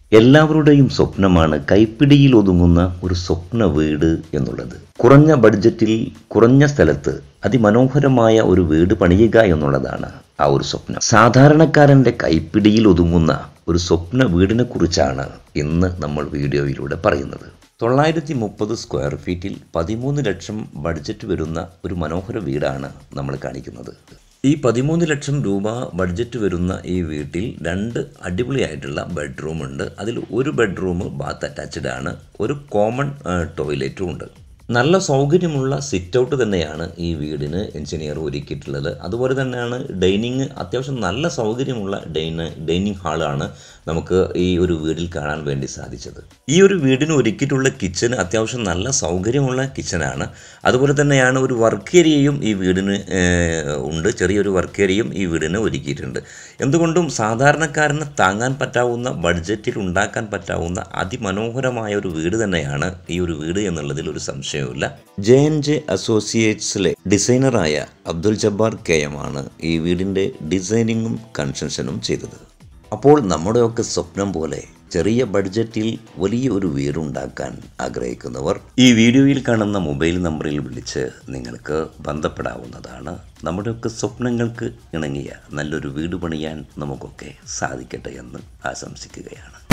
എല്ലാവരുടെയും സ്വപ്നമാണ് കൈപ്പിടിയിൽ ഒതുങ്ങുന്ന ഒരു സ്വപ്ന വീട് എന്നുള്ളത് കുറഞ്ഞ ബഡ്ജറ്റിൽ കുറഞ്ഞ സ്ഥലത്ത് അതിമനോഹരമായ ഒരു വീട് പണിയുക എന്നുള്ളതാണ് ആ ഒരു സ്വപ്നം സാധാരണക്കാരന്റെ കൈപ്പിടിയിൽ ഒതുങ്ങുന്ന ഒരു സ്വപ്ന വീടിനെ കുറിച്ചാണ് ഇന്ന് നമ്മൾ വീഡിയോയിലൂടെ പറയുന്നത് തൊള്ളായിരത്തി മുപ്പത് സ്ക്വയർ ഫീറ്റിൽ പതിമൂന്ന് ലക്ഷം ബഡ്ജറ്റ് വരുന്ന ഒരു മനോഹര വീടാണ് നമ്മൾ കാണിക്കുന്നത് ഈ പതിമൂന്ന് ലക്ഷം രൂപ ബഡ്ജറ്റ് വരുന്ന ഈ വീട്ടിൽ രണ്ട് അടിപൊളിയായിട്ടുള്ള ബെഡ്റൂം ഉണ്ട് അതിൽ ഒരു ബെഡ്റൂം ബാത്ത് അറ്റാച്ച്ഡ് ആണ് ഒരു കോമൺ ടോയ്ലറ്റും ഉണ്ട് നല്ല സൗകര്യമുള്ള സിറ്റ് ഔട്ട് തന്നെയാണ് ഈ വീടിന് എഞ്ചിനീയർ ഒരുക്കിയിട്ടുള്ളത് അതുപോലെ തന്നെയാണ് ഡൈനിങ് അത്യാവശ്യം നല്ല സൗകര്യമുള്ള ഡൈന ഡൈനിങ് ഹാളാണ് നമുക്ക് ഈ ഒരു വീടിൽ കാണാൻ വേണ്ടി സാധിച്ചത് ഈ ഒരു വീടിന് ഒരുക്കിയിട്ടുള്ള കിച്ചൺ അത്യാവശ്യം നല്ല സൗകര്യമുള്ള കിച്ചനാണ് അതുപോലെ തന്നെയാണ് ഒരു വർക്ക് ഏരിയയും ഈ വീടിന് ഏഹ്, ഉണ്ട് ചെറിയൊരു വർക്ക് ഏരിയയും ഈ വീടിന് ഒരുക്കിയിട്ടുണ്ട് എന്തുകൊണ്ടും സാധാരണക്കാരന് താങ്ങാൻ പറ്റാവുന്ന ബഡ്ജറ്റിൽ ഉണ്ടാക്കാൻ പറ്റാവുന്ന അതിമനോഹരമായ ഒരു വീട് തന്നെയാണ് ഈ ഒരു വീട് എന്നുള്ളതിൽ ഒരു സംശയവുമില്ല ജെ എൻ ജെ അസോസിയേറ്റ്സിലെ ഡിസൈനറായ അബ്ദുൽ ജബ്ബാർ കെ എം ആണ് ഈ വീടിൻ്റെ ഡിസൈനിങ്ങും കൺസ്ട്രക്ഷനും ചെയ്തത് അപ്പോൾ നമ്മുടെയൊക്കെ സ്വപ്നം പോലെ ചെറിയ ബഡ്ജറ്റിൽ വലിയ ഒരു വീടുണ്ടാക്കാൻ ആഗ്രഹിക്കുന്നവർ ഈ വീഡിയോയിൽ കാണുന്ന മൊബൈൽ നമ്പറിൽ വിളിച്ച് നിങ്ങൾക്ക് ബന്ധപ്പെടാവുന്നതാണ് നമ്മുടെയൊക്കെ സ്വപ്നങ്ങൾക്ക് ഇണങ്ങിയ നല്ലൊരു വീട് പണിയാൻ നമുക്കൊക്കെ സാധിക്കട്ടെ എന്ന് ആശംസിക്കുകയാണ്